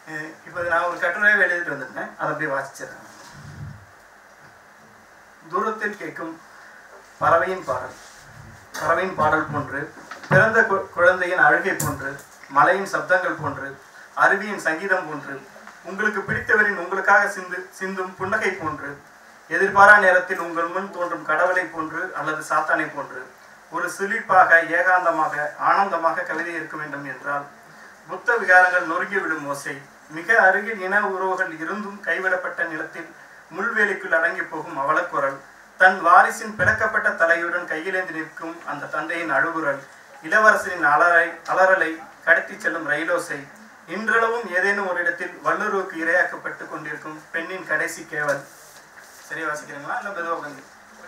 அஹ் இப்போ நான் ஒரு கட்டுரையை எழுதிட்டு வந்திருந்தேன் அதை அப்படியே வாசிச்சிடுறேன் தூரத்தில் கேட்கும் பறவையின் பாடல் பறவையின் பாடல் போன்று பிறந்த கு- குழந்தையின் அழுகை போன்று மலையின் சப்தங்கள் போன்று அருவியின் சங்கீதம் போன்று உங்களுக்கு பிடித்தவரின் உங்களுக்காக சிந்து சிந்தும் புன்னகை போன்று எதிர்பாரா நேரத்தில் உங்கள் முன் தோன்றும் கடவுளை போன்று அல்லது சாத்தானை போன்று ஒரு சிலிப்பாக ஏகாந்தமாக ஆனந்தமாக கவிதை இருக்க வேண்டும் என்றால் புத்த விகாரங்கள் நொறுங்கி விடும் ஓசை மிக அருகில் இன உறவுகள் இருந்தும் கைவிடப்பட்ட நிலத்தில் முள்வேலிக்குள் அடங்கி போகும் அவலக்குரல் தன் வாரிசின் பிளக்கப்பட்ட தலையுடன் கையிலேந்தி நிற்கும் அந்த தந்தையின் அழுகுரல் இளவரசரின் அலறை அலறலை கடத்திச் செல்லும் ரயிலோசை இன்றளவும் ஏதேனும் ஒரு இடத்தில் வல்லுறவுக்கு இரையாக்கப்பட்டு கொண்டிருக்கும் பெண்ணின் கடைசி கேவல் சரியா வாசிக்கிறீங்களா இல்ல மெதுவா உட்காந்து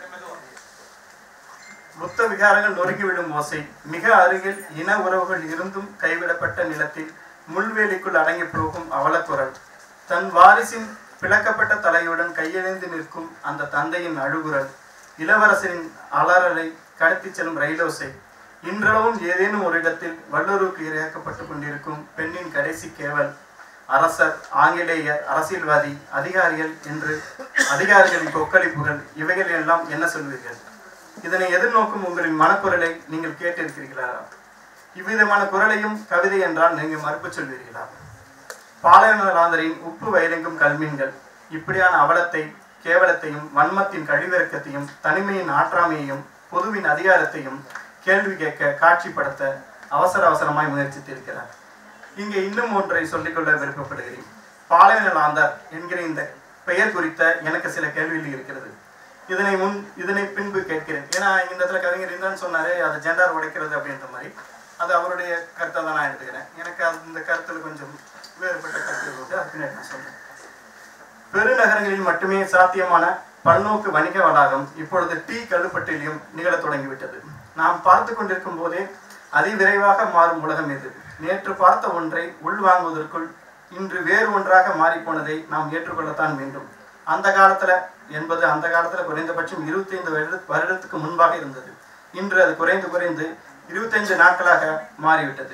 புத்த விகாரங்கள் நொறுங்கிவிடும் ஓசை மிக அருகில் இன உறவுகள் இருந்தும் கைவிடப்பட்ட நிலத்தில் முள்வேலிக்குள் அடங்கி போகும் அவலக்குரல் தன் வாரிசின் பிளக்கப்பட்ட தலையுடன் கையெழுந்து நிற்கும் அந்த தந்தையின் அழுகுரல் இளவரசரின் அலறலை கடத்திச் செல்லும் ரயிலோசை இன்றளவும் ஏதேனும் ஒரு இடத்தில் வல்லுறவுக்கு இரையாக்கப்பட்டு கொண்டிருக்கும் பெண்ணின் கடைசி கேவல் அரசர் ஆங்கிலேயர் அரசியல்வாதி அதிகாரிகள் என்று அதிகாரிகளின் கொக்களிப்புகள் இவைகள் எல்லாம் என்ன சொல்வீர்கள் இதனை எதிர்நோக்கும் உங்களின் மனக்குரலை நீங்கள் கேட்டிருக்கிறீர்களா இவ்விதமான குரலையும் கவிதை என்றால் நீங்கள் மறுப்பு சொல்வீர்களா பாலைவனலாந்தரின் உப்பு வயலெங்கும் கல்மீன்கள் இப்படியான அவலத்தை கேவலத்தையும் வன்மத்தின் கழிவிறக்கத்தையும் தனிமையின் ஆற்றாமையையும் பொதுவின் அதிகாரத்தையும் கேள்வி கேட்க காட்சிப்படுத்த அவசர அவசரமாய் முயற்சித்திருக்கிறார் இங்கே இன்னும் ஒன்றை சொல்லிக்கொள்ள விருப்பப்படுகிறேன் பாலைவனலாந்தார் என்கிற இந்த பெயர் குறித்த எனக்கு சில கேள்விகள் இருக்கிறது இதனை முன் இதனை பின்பு கேட்கிறேன் ஏன்னா இந்த இடத்துல கவிஞர் இருந்தான்னு சொன்னாரு அது ஜெண்டார் உடைக்கிறது அப்படின்ற மாதிரி அது அவருடைய கருத்தை தான் நான் எடுத்துக்கிறேன் எனக்கு அது இந்த கருத்துல கொஞ்சம் வேறுபட்ட கருத்துகள் உண்டு அது பின்னாடி நான் சொல்றேன் பெருநகரங்களில் மட்டுமே சாத்தியமான பல்நோக்கு வணிக வளாகம் இப்பொழுது டீ கல்லுப்பட்டியிலும் நிகழத் தொடங்கிவிட்டது நாம் பார்த்து கொண்டிருக்கும் போதே அதிவிரைவாக மாறும் உலகம் இது நேற்று பார்த்த ஒன்றை உள்வாங்குவதற்குள் இன்று வேறு ஒன்றாக மாறிப்போனதை நாம் ஏற்றுக்கொள்ளத்தான் வேண்டும் அந்த காலத்துல என்பது அந்த காலத்துல குறைந்தபட்சம் இருபத்தைந்து வருட வருடத்துக்கு முன்பாக இருந்தது இன்று அது குறைந்து குறைந்து இருபத்தைந்து நாட்களாக மாறிவிட்டது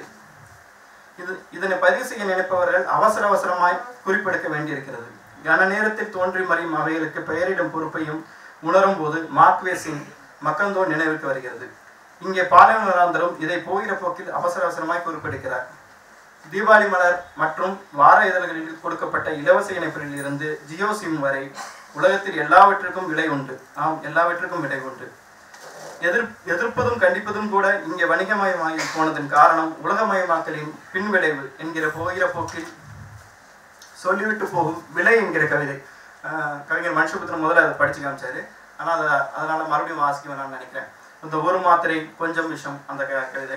இது இதனை பதிவு செய்ய நினைப்பவர்கள் அவசர அவசரமாய் குறிப்பெடுக்க வேண்டியிருக்கிறது கன நேரத்தில் தோன்றி மறையும் அவைகளுக்கு பெயரிடும் பொறுப்பையும் உணரும் போது மார்க்வேஸின் மக்கந்தோ நினைவுக்கு வருகிறது இங்கே பாலைவனராந்தரும் இதை போகிற போக்கில் அவசர அவசரமாய் குறிப்பெடுக்கிறார் தீபாவளி மலர் மற்றும் வார இதழ்களில் கொடுக்கப்பட்ட இலவச இணைப்பில் இருந்து ஜியோ சிம் வரை உலகத்தில் எல்லாவற்றுக்கும் விலை உண்டு ஆம் எல்லாவற்றுக்கும் விலை உண்டு எதிர் எதிர்ப்பதும் கண்டிப்பதும் கூட இங்கே வணிகமயமாகி போனதன் காரணம் உலகமயமாக்கலின் பின்விளைவு என்கிற போகிற போக்கில் சொல்லிவிட்டு போகும் விலை என்கிற கவிதை ஆஹ் கவிஞர் மனுஷபுத்திரன் முதல்ல அதை படிச்சு காமிச்சாரு ஆனால் அதை அதனால மறுபடியும் வாசிக்க வேணாம்னு நினைக்கிறேன் இந்த ஒரு மாத்திரை கொஞ்சம் விஷம் அந்த க- கவிதை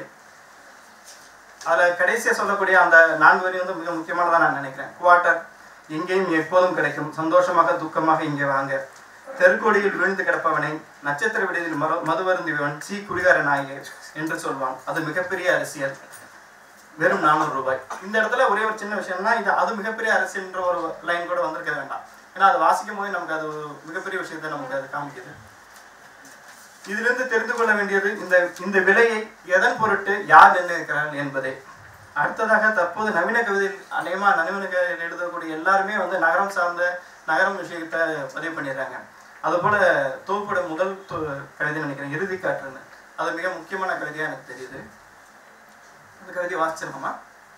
அதில் கடைசியாக சொல்லக்கூடிய அந்த நான்கு வரி வந்து மிக முக்கியமானதாக நான் நினைக்கிறேன் குவார்ட்டர் எங்கேயும் எப்போதும் கிடைக்கும் சந்தோஷமாக துக்கமாக இங்கே வாங்க தெருக்கோடியில் விழுந்து கிடப்பவனை நட்சத்திர விடுதியில் மது மதுவருந்துவன் சீ குடிகார நாயகே என்று சொல்வான் அது மிகப்பெரிய அரசியல் வெறும் நானூறு ரூபாய் இந்த இடத்துல ஒரே ஒரு சின்ன விஷயம்னா இது அது மிகப்பெரிய அரசியல்ன்ற ஒரு லைன் கூட வந்திருக்க வேண்டாம் ஏன்னா அது வாசிக்கும் போது நமக்கு அது ஒரு மிகப்பெரிய விஷயத்தை நமக்கு அது காமிக்குது இதிலிருந்து தெரிந்து கொள்ள வேண்டியது இந்த இந்த விலையை எதன் பொருட்டு யார் நிர்ணயிக்கிறார்கள் என்பதே அடுத்ததாக தற்போது நவீன கவிதையில் அநேகமா நவீன கவிதையில் எழுதக்கூடிய எல்லாருமே வந்து நகரம் சார்ந்த நகரம் விஷயத்தை பதிவு பண்ணிடுறாங்க அதுபோல தொகுப்போட முதல் தொ- கவிதை நினைக்கிறேன் இறுதி காற்றுன்னு அது மிக முக்கியமான கவிதையா எனக்கு தெரியுது அந்த கவிதையை வாசிச்சிருக்கோமா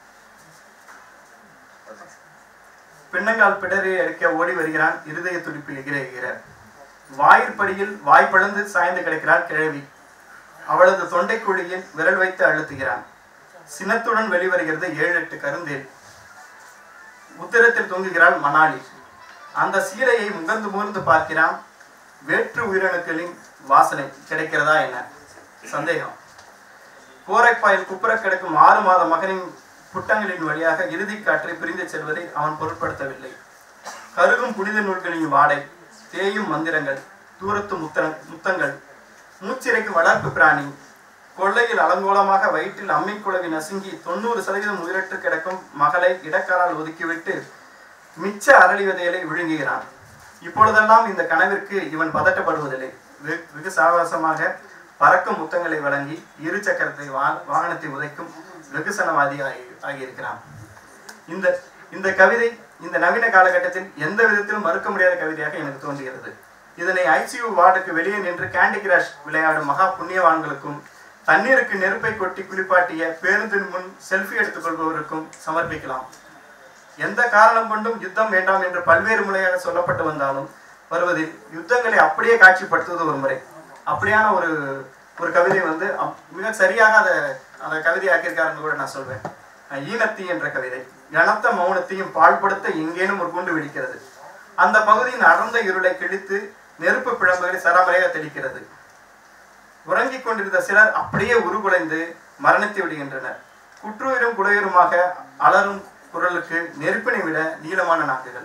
பின்னங்கால் பிடரை அடிக்க ஓடி வருகிறான் இருதய துடிப்பு எகிற எகிற வாயிற்படியில் வாய் பிளந்து சாய்ந்து கிடக்கிறாள் கிழவி அவளது தொண்டை குழியில் விரல் வைத்து அழுத்துகிறான் சினத்துடன் வெளிவருகிறது ஏழு எட்டு கருந்தேல் உத்தரத்தில் தொங்குகிறாள் மணாலி அந்த சீலையை முகர்ந்து முகர்ந்து பார்க்கிறான் வேற்று உயிரணுக்களின் வாசனை கிடைக்கிறதா என்ன சந்தேகம் கோரைப்பாயில் குப்புற கிடக்கும் ஆறு மாத மகனின் புட்டங்களின் வழியாக இறுதிக் காற்றை பிரிந்து செல்வதை அவன் பொருட்படுத்தவில்லை கருகும் புனித நூல்களின் வாடை தேயும் மந்திரங்கள் தூரத்து முத்த முத்தங்கள் மூச்சிறைக்கும் வளர்ப்பு பிராணி கொள்ளையில் அலங்கோலமாக வயிற்றில் அம்மை குழவி நசுங்கி தொண்ணூறு சதவீதம் உயிரற்று கிடக்கும் மகளை இடக்காலால் ஒதுக்கிவிட்டு மிச்ச அரளி விதைகளை விழுங்குகிறான் இப்பொழுதெல்லாம் இந்த கனவிற்கு இவன் பதட்டப்படுவதில்லை வெ- வெகு சாவகாசமாக பறக்கும் முத்தங்களை வழங்கி இரு சக்கரத்தை வா வாகனத்தை உதைக்கும் வெகுசனவாதி ஆகி ஆகியிருக்கிறான் இந்த இந்த கவிதை இந்த நவீன காலகட்டத்தில் எந்த விதத்திலும் மறுக்க முடியாத கவிதையாக எனக்கு தோன்றுகிறது இதனை ஐசியூ வார்டுக்கு வெளியே நின்று கேண்டி கிராஷ் விளையாடும் மகா புண்ணியவான்களுக்கும் தண்ணீருக்கு நெருப்பை கொட்டி குளிப்பாட்டிய பேருந்தின் முன் செல்ஃபி எடுத்துக் கொள்பவருக்கும் சமர்ப்பிக்கலாம் எந்த காரணம் கொண்டும் யுத்தம் வேண்டாம் என்று பல்வேறு முறையாக சொல்லப்பட்டு வந்தாலும் வருவதில் யுத்தங்களை அப்படியே காட்சிப்படுத்துவது ஒரு முறை அப்படியான ஒரு ஒரு கவிதை வந்து அப்- மிக சரியாக அதை அந்த கவிதை ஆக்கியிருக்காருன்னு கூட நான் சொல்வேன் அஹ் ஈனத்தி என்ற கவிதை கனத்த மௌனத்தையும் பாழ்படுத்த எங்கேனும் ஒரு குண்டு வெடிக்கிறது அந்த பகுதியின் அடர்ந்த இருளை கிழித்து நெருப்பு பிழம்புகளை சரமறையாக தெளிக்கிறது உறங்கிக் கொண்டிருந்த சிலர் அப்படியே உருகுலைந்து மரணித்து விடுகின்றனர் குற்றுயிரும் குடையுருமாக அலரும் குரலுக்கு நெருப்பினை விட நீளமான நாக்குகள்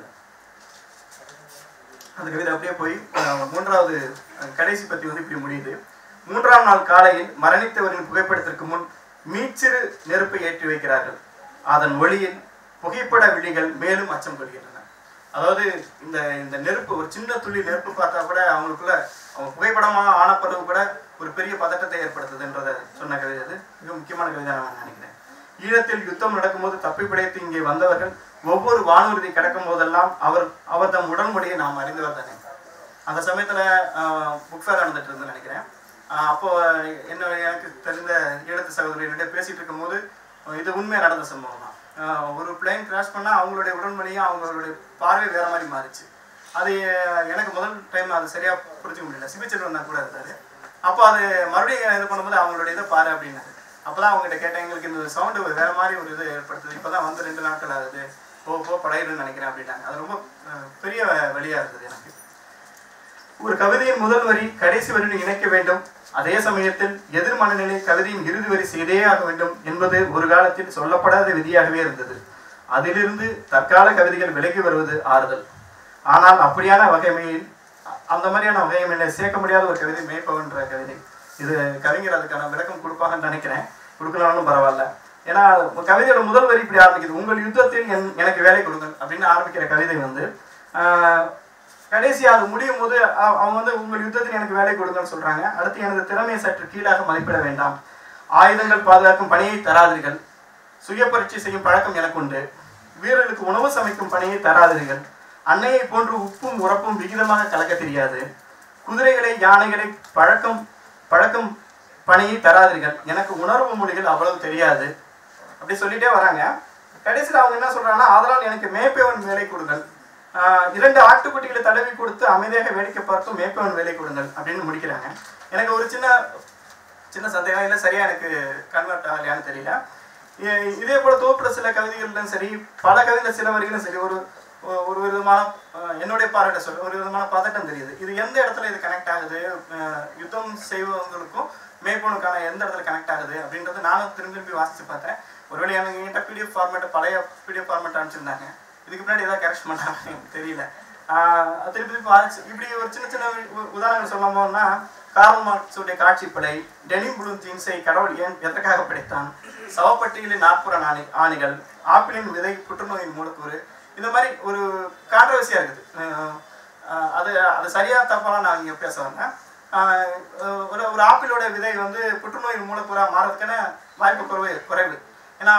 அந்த கவிதை அப்படியே போய் அஹ், மூன்றாவது அஹ், கடைசி பத்தி வந்து இப்படி முடியுது மூன்றாம் நாள் காலையில் மரணித்தவரின் புகைப்படத்திற்கு முன் மீச்சிறு நெருப்பை ஏற்றி வைக்கிறார்கள் அதன் ஒளியில் புகைப்பட விழிகள் மேலும் அச்சம் கொள்கின்றன அதாவது இந்த இந்த நெருப்பு ஒரு சின்ன துளி நெருப்பு பார்த்தா கூட அவங்களுக்குள்ள அவங்க புகைப்படமா ஆன பிறகு கூட ஒரு பெரிய பதட்டத்தை ஏற்படுத்துதுன்றத சொன்ன கவிதை அது மிக முக்கியமான கவிதை நான் நினைக்கிறேன் ஈழத்தில் யுத்தம் நடக்கும்போது தப்பி பிழைத்து இங்கே வந்தவர்கள் ஒவ்வொரு வானூர்தி கிடக்கும் போதெல்லாம் அவர் அவர் தம் உடன்மொழியை நாம் அறிந்தவர் தானே அந்த சமயத்துல புக் ஃபேர் நடந்துட்டு இருந்தேன்னு நினைக்கிறேன் ஆஹ் அப்போ என்ன எனக்கு தெரிந்த ஈழத்து சகோதரியினுடைய பேசிட்டு இருக்கும்போது அஹ் இது உண்மையா நடந்த சம்பவம் தான் ஆஹ் ஒரு பிளேன் கிராஷ் பண்ணா அவங்களுடைய உடன்மொழியும் அவங்களுடைய பார்வை வேற மாதிரி மாறிச்சு அது அஹ், எனக்கு முதல் டைம் அது சரியா புரிஞ்சுக்க முடியல சிபிச்செல்வன் தான் கூட இருந்தாரு அப்போ அது மறுபடியும் இது பண்ணும்போது அவங்களுடைய இதை பாரு அப்படின்னாரு அப்பதான் அவங்ககிட்ட கேட்டேன் எங்களுக்கு இந்த சவுண்டு வேற மாதிரி ஒரு இது ஏற்படுத்துது இப்பதான் வந்து ரெண்டு நாட்கள் ஆகுது போ போ படையிடுன்னு நினைக்கிறேன் அப்படின்னாங்க அது ரொம்ப அஹ், பெரிய வழியா இருந்தது எனக்கு ஒரு கவிதையின் முதல் வரி கடைசி வரியுடன் இணைக்க வேண்டும் அதே சமயத்தில் எதிர் மனநிலை கவிதையின் இறுதி வரி செய்தே ஆக வேண்டும் என்பது ஒரு காலத்தில் சொல்லப்படாத விதியாகவே இருந்தது அதிலிருந்து தற்கால கவிதைகள் விலகி வருவது ஆறுதல் ஆனால் அப்படியான வகைமையில் அ- அந்த மாதிரியான வகைமையில சேர்க்க முடியாத ஒரு கவிதை மேய்ப்பவன்ற கவிதை இது கவிஞர் அதுக்கான விளக்கம் கொடுப்பாங்கன்னு நினைக்கிறேன் கொடுக்கலாம்னு பரவாயில்ல ஏன்னா கவிதையோட முதல் வரி இப்படி ஆரம்பிக்குது உங்கள் யுத்தத்தில் என் எனக்கு வேலை கொடுங்கள் அப்படின்னு ஆரம்பிக்கிற கவிதை வந்து ஆஹ், கடைசி அது முடியும் போது அ- அவங்க வந்து உங்கள் யுத்தத்தில் எனக்கு வேலை கொடுங்கன்னு சொல்றாங்க அடுத்து எனது திறமையை சற்று கீழாக மதிப்பிட வேண்டாம் ஆயுதங்கள் பாதுகாக்கும் பணியை தராதீர்கள் சுய பரீட்சை செய்யும் பழக்கம் எனக்கு உண்டு வீரர்களுக்கு உணவு சமைக்கும் பணியை தராதீர்கள் அன்னையை போன்று உப்பும் உரப்பும் விகிதமாக கலக்க தெரியாது குதிரைகளை யானைகளை பழக்கம் பழக்கம் பணியை தராதீர்கள் எனக்கு உணர்வு மொழிகள் அவ்வளவு தெரியாது அப்படி சொல்லிட்டே வராங்க கடைசியில் அவங்க என்ன சொல்றாங்கன்னா அதனால் எனக்கு மேய்ப்பவன் வேலை கொடுங்கள் ஆஹ் இரண்டு ஆட்டுக்குட்டிகளை தடவி கொடுத்து அமைதியாக வேடிக்கை பார்த்து மேய்ப்பவன் வேலை கொடுங்கள் அப்படின்னு முடிக்கிறாங்க எனக்கு ஒரு சின்ன சின்ன சந்தேகம் இல்லை சரியா எனக்கு கன்வெர்ட் ஆகலையான்னு தெரியல இ- இதே போல தோப்புல சில கவிதைகள்லும் சரி பல கவிதை சில வரிகளும் சரி ஒரு ஒ- ஒரு விதமான அஹ், என்னுடைய பாராட்ட சொல்ல ஒரு விதமான பதட்டம் தெரியுது இது எந்த இடத்துல இது கனெக்ட் ஆகுது அஹ், யுத்தம் செய்வவங்களுக்கும் மேய்ப்பனுக்கான எந்த இடத்துல கனெக்ட் ஆகுது அப்படின்றது நானும் திரும்பி திரும்பி வாசிச்சு பார்த்தேன் ஒருவேளை எனக்கு என்கிட்ட பிடிஎஃப் ஃபார்மேட் பழைய பிடிஎஃப் ஃபார்மேட் அனுப்பிச்சிருந்தாங்க இதுக்கு முன்னாடி ஏதாவது கரெக்ட் பண்ணாங்க எனக்கு தெரியல ஆஹ் திருப்பி திருப்பி வாசிச்சு இப்படி ஒரு சின்ன சின்ன உ- உதாரணங்கள் சொல்லும் போதுனா கார்ல் மார்க்ஸுடைய காட்சி பிழை டெனிம் ப்ளூ ஜீன்ஸை கடவுள் ஏன் எதற்காக படைத்தான் சவப்பட்டிகளின் நாற்புற ஆணி ஆணிகள் ஆப்பிளின் விதை புற்றுநோயின் மூலக்கூறு இந்த மாதிரி ஒரு கான்ட்ரவர்சியா இருக்குது ஆஹ் ஆஹ் அது அது சரியா தப்பாலாம் நான் இங்கே பேச வரேன் ஆஹ் ஒரு ஒரு ஆப்பிளோட விதை வந்து புற்றுநோயின் மூலக்கூறா மாறதுக்கான வாய்ப்பு குறைவு குறைவு ஏன்னா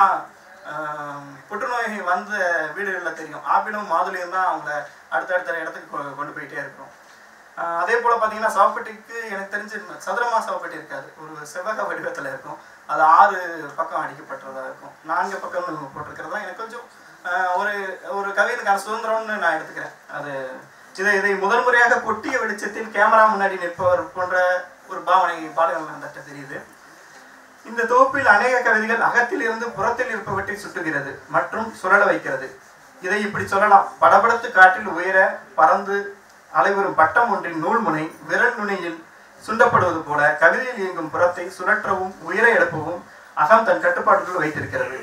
ஆஹ் புற்றுநோய் வந்த வீடுகளில் தெரியும் ஆப்பிளும் மாதுளையும் தான் அவங்கள அடுத்தடுத்த இடத்துக்கு கொ- கொண்டு போயிட்டே இருக்கிறோம் ஆஹ் அதே போல் பார்த்தீங்கன்னா சவப்பெட்டிக்கு எனக்கு தெரிஞ்சு சதுரமா சவப்பெட்டி இருக்காது ஒரு செவ்வக வடிவத்தில் இருக்கும் அது ஆறு பக்கம் அடிக்கப்பட்டதா இருக்கும் நான்கு பக்கம் போட்டிருக்கிறதா எனக்கு கொஞ்சம் ஆஹ் ஒரு ஒரு கவிஞனுக்கான சுதந்திரம்னு நான் எடுத்துக்கிறேன் அது இதை இதை முதல் முறையாக கொட்டிய வெளிச்சத்தில் கேமரா முன்னாடி நிற்பவர் போன்ற ஒரு பாவனை பாடல்கள் அந்த தெரியுது இந்த தொகுப்பில் அநேக கவிதைகள் அகத்தில் இருந்து புறத்தில் இருப்பவற்றை சுட்டுகிறது மற்றும் சுழல வைக்கிறது இதை இப்படி சொல்லலாம் படபடத்து காற்றில் உயர பறந்து அலைவரும் பட்டம் ஒன்றின் நூல்முனை விரல் நுனியில் சுண்டப்படுவது போல கவிதையில் இயங்கும் புறத்தை சுழற்றவும் உயர எழுப்பவும் அகம் தன் கட்டுப்பாட்டுக்குள் வைத்திருக்கிறது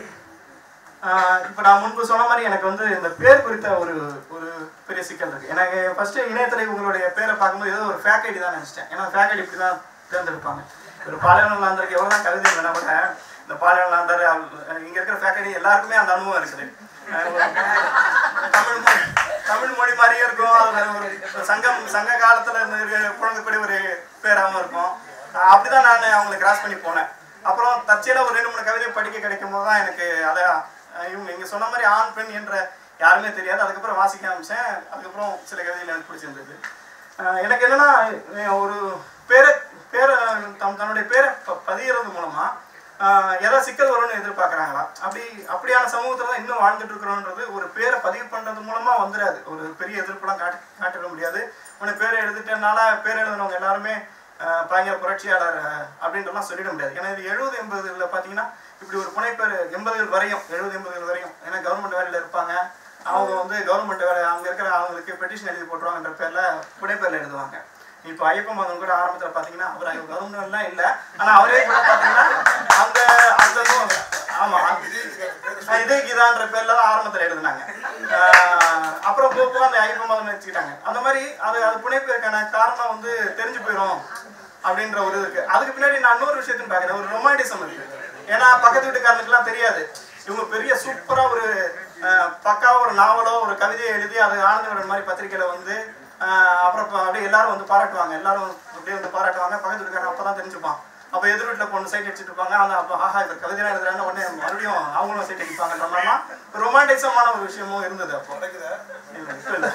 ஆஹ் இப்ப நான் முன்பு சொன்ன மாதிரி எனக்கு வந்து இந்த பேர் குறித்த ஒரு ஒரு பெரிய சிக்கல் இருக்கு எனக்கு ஃபர்ஸ்ட் இணையத்துல உங்களுடைய பேரை பார்க்கும்போது ஏதோ ஒரு ஃபேக் ஐடி தான் நினைச்சிட்டேன் ஏன்னா ஃபேக் ஐடி இப்படி தான் தேர்ந்தெடுப்பாங்க ஒரு பாலைவனம் லாந்தருக்கு எவ்வளவு கவிதை வேணா கூட இந்த பாலைவனம் லாந்தர் அவ்- இங்க இருக்கிற ஃபேக் ஐடி எல்லாருக்குமே அந்த அனுபவம் இருக்குது ஆஹ் ஒரு தமிழ் மொழி தமிழ் மொழி மாதிரியே இருக்கும் அது ஒரு ஒரு சங்கம் சங்க காலத்துல இருந்து இருக்க- புழங்கக்கூடிய ஒரு பேராகவும் இருக்கும் ஆஹ் அப்படிதான் நான் அவங்களை கிராஸ் பண்ணி போனேன் அப்புறம் தற்செயலாக ஒரு ரெண்டு மூணு கவிதை படிக்க கிடைக்கும் போது தான் எனக்கு அதை அஹ் இவங்க நீங்க சொன்ன மாதிரி ஆண் பெண் என்ற யாருமே தெரியாது அதுக்கப்புறம் வாசிக்க ஆரம்பிச்சேன் அதுக்கப்புறம் சில கவிதைகள் எனக்கு பிடிச்சிருந்தது அஹ் எனக்கு என்னன்னா அஹ் ஒரு பேரை பேரை தம் தன்னுடைய பேரை ப- பதியறது மூலமா ஆஹ் ஏதாவது சிக்கல் வரும்னு எதிர்பார்க்கறாங்களா அப்படி அப்படியான சமூகத்துல தான் இன்னும் வாழ்ந்துட்டு இருக்கிறோன்றது ஒரு பேரை பதிவு பண்றது மூலமா வந்துடாது ஒரு பெரிய எதிர்ப்புலாம் காட்டி காட்டிட முடியாது உன்னை பேரை எழுதிட்டனால பேர் எழுதினவங்க எல்லாருமே ஆஹ் பயங்கர புரட்சியாளர் ஆஹ் அப்படின்றலாம் சொல்லிட முடியாது ஏன்னா இது எழுபது எண்பதுல பாத்தீங்கன்னா இப்படி ஒரு புனைப்பேர் எண்பதுகள் வரையும் எழுபது எண்பதுகள் வரையும் ஏன்னா கவர்மெண்ட் வேலையில இருப்பாங்க அவங்க வந்து கவர்மெண்ட் வேலை அங்க இருக்கிற அவங்களுக்கு பெட்டிஷன் எழுதி போட்டுருவாங்கன்ற பேர்ல புனைப்பேர்ல எழுதுவாங்க இப்போ ஐயப்ப மகன் கூட ஆரம்பத்துல பாத்தீங்கன்னா அவர் கவர்மெண்ட் எல்லாம் இல்ல ஆனா அவரே கூட பாத்தீங்கன்னா அந்த அந்த நூ- ஆமா அந்த- இதே கீதான்ற பேர்ல தான் ஆரம்பத்துல எழுதுனாங்க ஆஹ் அப்புறம் போக போக அந்த ஐயப்ப மகன் வச்சுக்கிட்டாங்க அந்த மாதிரி அது அது புனைப்பதற்கான காரணம் வந்து தெரிஞ்சு போயிடும் அப்படின்ற ஒரு இது இருக்கு அதுக்கு பின்னாடி நான் இன்னொரு விஷயத்தையும் பார்க்குறேன் ஒரு ரொமான்டிசம் இருக்கு ஏன்னா பக்கத்து வீட்டுக்காரனுக்குலாம் தெரியாது இவங்க பெரிய சூப்பரா ஒரு அஹ், பக்காவா ஒரு நாவலோ ஒரு கவிதையை எழுதி அது ஆனந்தவிடன் மாதிரி பத்திரிக்கையில வந்து அஹ், அப்புறம் இப்ப அப்படியே எல்லாரும் வந்து பாராட்டுவாங்க எல்லாரும் அப்படியே வந்து பாராட்டுவாங்க பக்கத்து வீட்டுக்காரன் அப்பதான் தெரிஞ்சுப்பான் அப்ப எதிர் வீட்டுல பொண்ணு சைட் அடிச்சுட்டு இருப்பாங்க அந்த அப்ப ஆஹா இவர் கவிதைலாம் எழுதுறாங்க உடனே மறுபடியும் அவங்களும் சைட் அடிப்பாங்கன்ற மாதிரிலாம் ரொமான்டிசமான ஒரு விஷயமும் இருந்தது அப்போ இல்ல, இப்ப இல்ல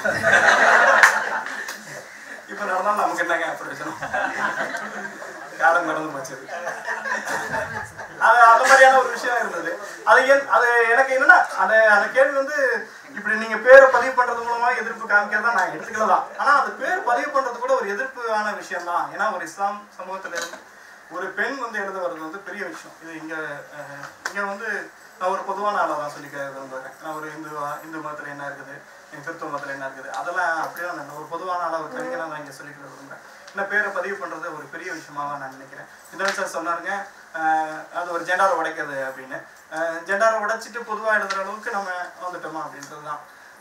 இப்ப நடந்தாலும் நமக்கு என்னங்க பிரயோஜனம் காலம் கடந்து போச்சு அது அந்த மாதிரியான ஒரு விஷயம் இருந்தது அது ஏன் அது எனக்கு என்னன்னா அந்த அந்த கேள்வி வந்து இப்படி நீங்க பேரை பதிவு பண்றது மூலமா எதிர்ப்பு காமிக்கிறதா நான் எடுத்துக்கல தான் ஆனா அந்த பேர் பதிவு பண்றது கூட ஒரு எதிர்ப்பான விஷயம் தான் ஏன்னா ஒரு இஸ்லாம் சமூகத்துல இருந்து ஒரு பெண் வந்து எழுத வர்றது வந்து பெரிய விஷயம் இது இங்க அஹ், இங்க வந்து நான் ஒரு பொதுவான ஆளா தான் சொல்லிக்க விரும்புறேன் நான் ஒரு இந்து இந்து மதத்துல என்ன இருக்குது என் கிறிஸ்துவ மதத்துல என்ன இருக்குது அதெல்லாம் அப்படியே நான் ஒரு பொதுவான ஆளா ஒரு கவிஞனா நான் இங்க சொல்லிக்க விரும்புறேன் இந்த பேரை பதிவு பண்றது ஒரு பெரிய விஷயமாவா நான் நினைக்கிறேன் இதன் சார் சொன்னாருங்க அஹ், அது ஒரு ஜெண்டாரை உடைக்கிறது அப்படின்னு ஜெண்டாரை உடைச்சிட்டு பொதுவா எழுதுற அளவுக்கு நம்ம வந்துட்டோமா அப்படின்றது தான்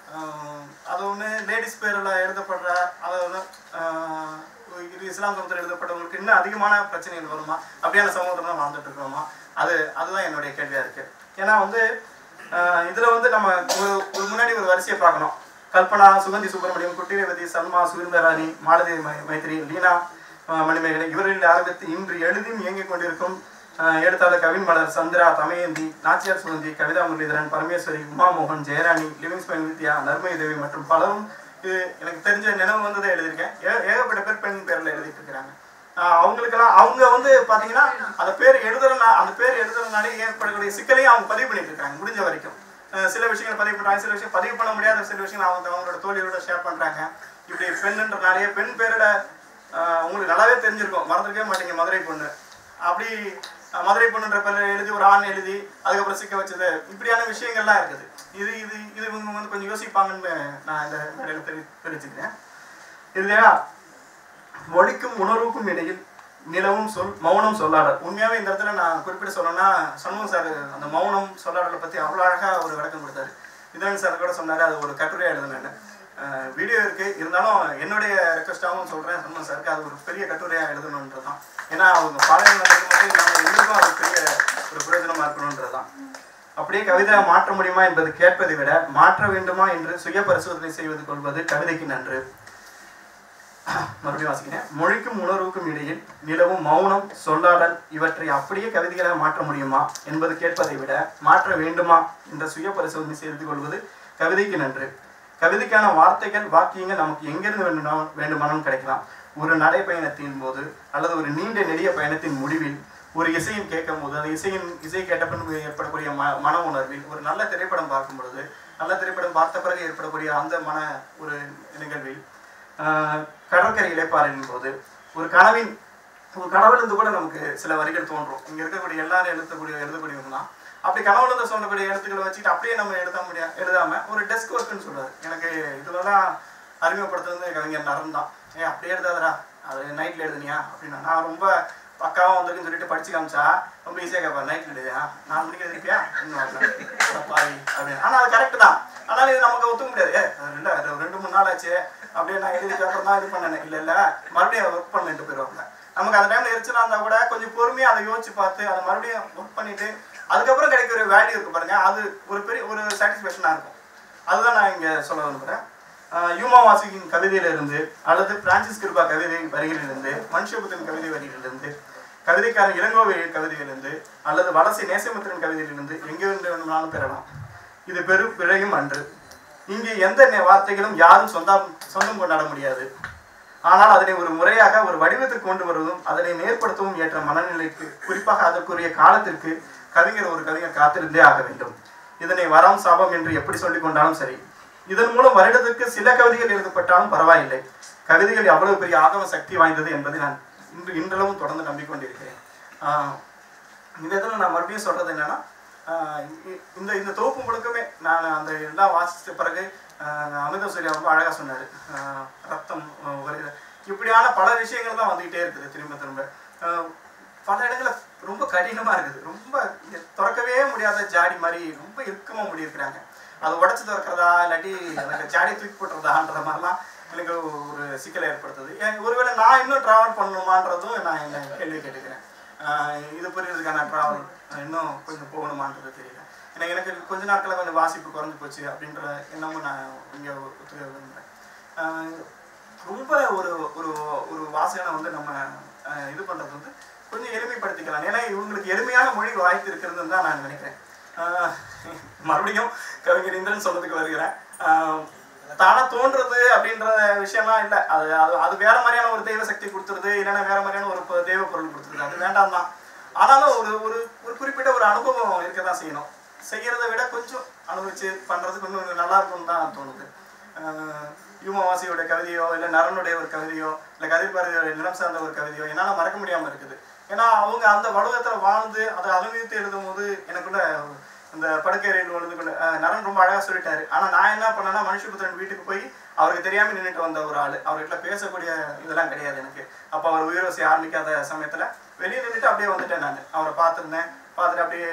அது ஒன்று லேடிஸ் பேரில் எழுதப்படுற அதாவது ஆஹ், இது இஸ்லாம் சமூகத்தில் எழுதப்பட்டவங்களுக்கு இன்னும் அதிகமான பிரச்சனைகள் வருமா அப்படியான சமூகத்தில் தான் வாழ்ந்துட்டு இருக்கிறோமா அது அதுதான் என்னுடைய கேள்வியா இருக்கு ஏன்னா வந்து ஆஹ், இதுல வந்து நம்ம ஒரு ஒரு முன்னாடி ஒரு வரிசையை பார்க்கணும் கல்பனா சுகந்தி சுப்பிரமணியம் குட்டிரேவதி சல்மா சுரீந்தராணி மாலதி மை- மைத்திரி லீனா ஆஹ், மணிமேகலை இவர்களில் ஆரம்பித்து இன்று எழுதியும் இயங்கிக் கொண்டிருக்கும் ஆஹ், எழுத்தாளர் கவின் மலர் சந்திரா தமயந்தி நாச்சியார் சுகந்தி கவிதா முரளிதரன் பரமேஸ்வரி உமா மோகன் ஜெயராணி லிவிங்ஸ்பென் வித்யா நர்மதி தேவி மற்றும் பலரும் இது எனக்கு தெரிஞ்ச நினைவு வந்ததை எழுதியிருக்கேன் ஏ- ஏகப்பட்ட பேர் பெண் பேர்ல எழுதிட்டு இருக்கிறாங்க ஆஹ் அவங்களுக்கெல்லாம் அவங்க வந்து பாத்தீங்கன்னா அந்த பேர் எழுதுறனா அந்த பேர் எழுதுறதுனாலே ஏற்படக்கூடிய சிக்கலையும் அவங்க பதிவு பண்ணிட்டு இருக்காங்க முடிஞ்ச வரைக்கும் அஹ் சில விஷயங்களை பதிவு பண்றாங்க சில விஷயம் பதிவு பண்ண முடியாத சில விஷயங்கள் அவங்க அவங்களோட தோழியோட ஷேர் பண்றாங்க இப்படி பெண்ணுன்றனாலேயே பெண் பேரோட ஆஹ் உங்களுக்கு நல்லாவே தெரிஞ்சிருக்கும் மறந்துருக்கவே மாட்டீங்க மதுரை பொண்ணு அப்படி அஹ், மதுரை பொண்ணுன்ற பேர்ல எழுதி ஒரு ஆண் எழுதி அதுக்கப்புறம் சிக்க வச்சது இப்படியான விஷயங்கள்லாம் இருக்குது இது இது இது இவங்க வந்து கொஞ்சம் யோசிப்பாங்கன்னு நான் இந்த மேடையில தெரி தெரிவிச்சுக்கிறேன் இதுலையா மொழிக்கும் உணர்வுக்கும் இடையில் நிலவும் சொல் மௌனம் சொல்லாடல் உண்மையாவே இந்த இடத்துல நான் குறிப்பிட்டு சொல்லணும்னா சண்முகம் சார் அந்த மௌனம் சொல்லாடலை பத்தி அவ்வளோ அழகா ஒரு விளக்கம் கொடுத்தாரு இதன் சார் கூட சொன்னாரு அது ஒரு கட்டுரையா எழுதுனேன்னு வீடியோ இருக்கு இருந்தாலும் என்னுடைய ரெக்வஸ்டாகவும் சொல்றேன் சண்முகம் சாருக்கு அது ஒரு பெரிய கட்டுரையா எழுதணுன்றதுதான் ஏன்னா அவங்க பாளைய நடக்கும் போது நம்ம எங்களுக்கும் அது பெரிய ஒரு பிரயோஜனமா இருக்கணுன்றதுதான் அப்படியே கவிதை மாற்ற முடியுமா என்பது கேட்பதை விட மாற்ற வேண்டுமா என்று சுய பரிசோதனை செய்வது கொள்வது கவிதைக்கு நன்று மறுபடியும் வாசிக்கிறேன் மொழிக்கும் உணர்வுக்கும் இடையில் நிலவும் மௌனம் சொல்லாடல் இவற்றை அப்படியே கவிதைகளாக மாற்ற முடியுமா என்பது கேட்பதை விட மாற்ற வேண்டுமா என்ற சுய பரிசோதனை செய்து கொள்வது கவிதைக்கு நன்று கவிதைக்கான வார்த்தைகள் வாக்கியங்கள் நமக்கு எங்கிருந்து வேண்டுமானாலும் வேண்டுமானாலும் கிடைக்கலாம் ஒரு நடைப்பயணத்தின் போது அல்லது ஒரு நீண்ட நெடிய பயணத்தின் முடிவில் ஒரு இசையின் கேட்கும் போது அந்த இசையின் இசை கேட்ட பின்பு ஏற்படக்கூடிய ம மன உணர்வில் ஒரு நல்ல திரைப்படம் பார்க்கும் பொழுது நல்ல திரைப்படம் பார்த்த பிறகு ஏற்படக்கூடிய அந்த மன ஒரு நிகழ்வில் ஆஹ் கடற்கரை இலைப்பாறையின் போது ஒரு கனவின் ஒரு கனவுலேருந்து கூட நமக்கு சில வரிகள் தோன்றும் இங்க இருக்கக்கூடிய எல்லாரும் எழுதக்கூடிய எழுதக்கூடியவங்க தான் அப்படி கனவுல இருந்து சொல்லக்கூடிய எழுத்துக்களை வச்சுட்டு அப்படியே நம்ம எழுத முடியா எழுதாம ஒரு டெஸ்க் ஒர்க்குன்னு சொல்றாரு எனக்கு இதுலலாம் அறிமுகப்படுத்துறது கவிஞர் நரன் தான் ஏ அப்படியே எழுதாதடா அது நைட்ல எழுதுனியா அப்படின்னா நான் ரொம்ப பக்காவா வந்திருக்குன்னு சொல்லிட்டு படிச்சு காமிச்சா ரொம்ப ஈஸியாக கேட்பாரு நைட்ல எழுதியா நாலு மணிக்கு எழுதிருப்பியா இன்னும் வரல. அட பாவி அப்படின்னு ஆனா அது கரெக்ட் தான் ஆனால் இது நமக்கு ஒத்துக்க முடியாது ஏ, அது இல்ல அது ஒரு ரெண்டு மூணு நாள் ஆச்சு அப்படியே நான் எழுதிட்டு அப்புறம் தான் இது பண்ணேன் இல்ல இல்ல மறுபடியும் ஒர்க் பண்ணிட்டு போயிடுவாங்க நமக்கு அந்த டைம்ல எரிச்சலா இருந்தா கூட கொஞ்சம் பொறுமையா அதை யோசிச்சு பார்த்து அதை மறுபடியும் ஒர்க் பண்ணிட்டு அதுக்கப்புறம் கிடைக்கிற வேல்யூ இருக்கு பாருங்க அது ஒரு பெரிய ஒரு சாட்டிஸ்ஃபேக்ஷனா இருக்கும் அதுதான் நான் இங்க சொல்ல விரும்புறேன் ஆஹ் யூமா வாசிக்கின் கவிதையிலிருந்து அல்லது பிரான்சிஸ் கிருபா கவிதை வரிகளிலிருந்து மனுஷபுத்தின் கவிதை வரிகளிலிருந்து கவிதைக்காரன் இளங்கோவை கவிதையிலிருந்து அல்லது வலசை நேசமித்திரன் கவிதையிலிருந்து எங்கே இருந்து வேணும்னாலும் பெறலாம் இது பெரு பிழையும் அன்று இங்கே எந்த நெ- வார்த்தைகளும் யாரும் சொந்தம் சொந்தம் கொண்டாட முடியாது ஆனால் அதனை ஒரு முறையாக ஒரு வடிவத்துக்கு கொண்டு வருவதும் அதனை நேர்படுத்தவும் ஏற்ற மனநிலைக்கு குறிப்பாக அதற்குரிய காலத்திற்கு கவிஞர் ஒரு கவிஞர் காத்திருந்தே ஆக வேண்டும் இதனை வரம் சாபம் என்று எப்படி சொல்லிக் கொண்டாலும் சரி இதன் மூலம் வருடத்திற்கு சில கவிதைகள் எழுதப்பட்டாலும் பரவாயில்லை கவிதைகள் எவ்வளவு பெரிய ஆகம சக்தி வாய்ந்தது என்பதை நான் இன்று இன்றளவும் தொடர்ந்து நம்பிக்கொண்டிருக்கிறேன் ஆஹ் இந்த இடத்துல நான் மறுபடியும் சொல்றது என்னன்னா ஆஹ் இ- இந்த இந்த தொகுப்பு முழுக்கமே நான் அந்த எல்லாம் வாசித்த பிறகு ஆஹ் அமிர்த சூர்யா ரொம்ப அழகா சொன்னாரு ஆஹ் ரத்தம் ஆஹ் வருது இப்படியான பல விஷயங்கள் தான் வந்துகிட்டே இருக்குது திரும்ப திரும்ப ஆஹ் பல இடங்கள்ல ரொம்ப கடினமா இருக்குது ரொம்ப இங்க திறக்கவே முடியாத ஜாடி மாதிரி ரொம்ப இறுக்கமா முடியிருக்கிறாங்க அதை உடச்சு திறக்கிறதா இல்லாட்டி எனக்கு ஜாடி தூக்கி போட்டுறதான்ற மாதிரிலாம் எனக்கு ஒரு சிக்கலை ஏற்படுத்துது ஏன் ஒருவேளை நான் இன்னும் டிராவல் பண்ணணுமான்றதும் நான் என்ன கேள்வி கேட்டுக்கிறேன் ஆஹ் இது புரியுறதுக்கான ட்ராவல் இன்னும் கொஞ்சம் போகணுமான்றது தெரியல ஏன்னா எனக்கு கொஞ்ச நாட்களில் கொஞ்சம் வாசிப்பு குறைஞ்சு போச்சு அப்படின்ற எண்ணமும் நான் இங்கே ஒத்துக்க விரும்புகிறேன் ஆஹ் ரொம்ப ஒரு ஒரு ஒரு வாசகனை வந்து நம்ம ஆஹ் இது பண்ணுறது வந்து கொஞ்சம் எளிமைப்படுத்திக்கலாம் ஏன்னா இவங்களுக்கு எளிமையான மொழி வாய்ப்பு இருக்கிறதுன்னு தான் நான் நினைக்கிறேன் ஆஹ் மறுபடியும் கவிஞர் இந்திரன் சொல்றதுக்கு வருகிறேன் ஆஹ் தானா தோன்றது அப்படின்ற விஷயம்லாம் இல்லை அது அது அது வேற மாதிரியான ஒரு தெய்வ சக்தி கொடுத்துருது இல்லைன்னா வேற மாதிரியான ஒரு பொ- தெய்வ பொருள் கொடுத்துருது அது வேண்டாம் தான் ஆனாலும் ஒரு ஒரு ஒரு குறிப்பிட்ட ஒரு அனுபவம் இருக்க தான் செய்யணும் செய்யறத விட கொஞ்சம் அனுபவிச்சு பண்றதுக்கு இன்னும் நல்லா இருக்கும்னு தான் தோணுது ஆஹ் யூமவாசியோட கவிதையோ இல்லை நரனுடைய ஒரு கவிதையோ இல்லை கதிர்பாரதியோட நிலம் சார்ந்த ஒரு கவிதையோ என்னால் மறக்க முடியாமல் இருக்குது ஏன்னா அவங்க அந்த வலுவத்தில் வாழ்ந்து அதை அனுபவித்து எழுதும் போது எனக்குள்ள இந்த படுக்கையறையில் விழுந்துக்குள்ள அஹ் நரன் ரொம்ப அழகாக சொல்லிட்டாரு ஆனால் நான் என்ன பண்ணேன்னா மனுஷபுத்திரன் வீட்டுக்கு போய் அவருக்கு தெரியாம நின்றுட்டு வந்த ஒரு ஆள் அவர்கிட்ட பேசக்கூடிய இதெல்லாம் கிடையாது எனக்கு அப்போ அவர் உயிரோசி ஆரம்பிக்காத சமயத்தில் வெளியே நின்றுட்டு அப்படியே வந்துட்டேன் நான் அவரை பார்த்துருந்தேன் பார்த்துட்டு அப்படியே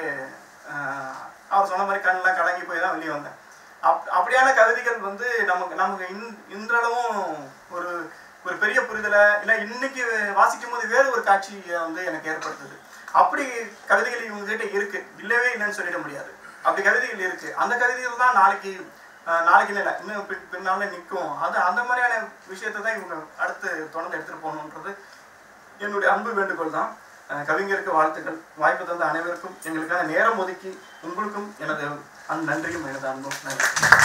அஹ், அவர் சொன்ன மாதிரி கண்ணெல்லாம் கலங்கி போய் தான் வெளியே வந்தேன் அப் அப்படியான கவிதைகள் வந்து நமக்கு நமக்கு இன் இன்றளவும் ஒரு ஒரு பெரிய புரிதலை இல்லை இன்னைக்கு வாசிக்கும் போது வேறு ஒரு காட்சியை வந்து எனக்கு ஏற்படுத்துது அப்படி கவிதைகள் இவங்க கிட்ட இருக்கு இல்லவே இல்லைன்னு சொல்லிட முடியாது அப்படி கவிதைகள் இருக்கு அந்த கவிதைகள் தான் நாளைக்கு அஹ், நாளைக்கு இல்லை இன்னும் பின் பின்னால நிற்கும் அது அந்த மாதிரியான விஷயத்தை தான் இவங்க அடுத்து தொடர்ந்து எடுத்துட்டு போகணுன்றது என்னுடைய அன்பு வேண்டுகோள் தான் அஹ், கவிஞருக்கு வாழ்த்துக்கள் வாய்ப்பு தந்த அனைவருக்கும் எங்களுக்கான நேரம் ஒதுக்கி உங்களுக்கும் எனது அந்த நன்றியும் எனது அன்பும் நன்றி